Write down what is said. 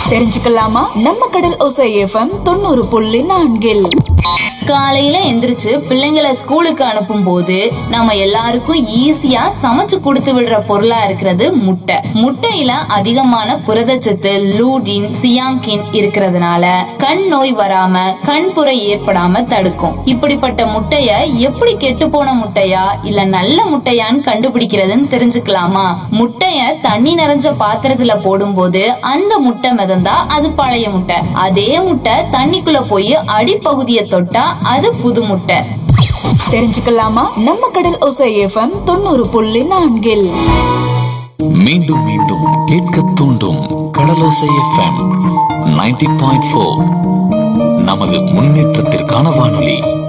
தெரிஞ்சுக்கலாமா நம்ம கடல் ஓசை எஃப்எம் தொண்ணூறு புள்ளி நான்கில் காலையில எந்திரிச்சு பிள்ளைங்களை ஸ்கூலுக்கு அனுப்பும் போது நம்ம எல்லாருக்கும் ஈஸியா சமைச்சு கொடுத்து விடுற பொருளா இருக்கிறது முட்டை முட்டையில அதிகமான புரதச்சத்து லூடின் சியாங்கின் இருக்கிறதுனால கண் நோய் வராம கண்புரை ஏற்படாம தடுக்கும் இப்படிப்பட்ட முட்டைய எப்படி கெட்டு போன முட்டையா இல்ல நல்ல முட்டையான்னு கண்டுபிடிக்கிறதுன்னு தெரிஞ்சுக்கலாமா முட்டைய தண்ணி நிறைஞ்ச பாத்திரத்துல போடும்போது அந்த முட்டை மிதந்தா அது பழைய முட்டை அதே முட்டை தண்ணிக்குள்ள போய் அடிப்பகுதியை தொட்டா அது புது முட்டை தெரிஞ்சுக்கலாமா நம்ம கடல் ஓசை எஃப்எம் தொண்ணூறு புள்ளி நான்கில் மீண்டும் மீண்டும் கேட்க தூண்டும் Kadalosai FM ninety point four நமது முன்னேற்றத்திற்கான வானொலி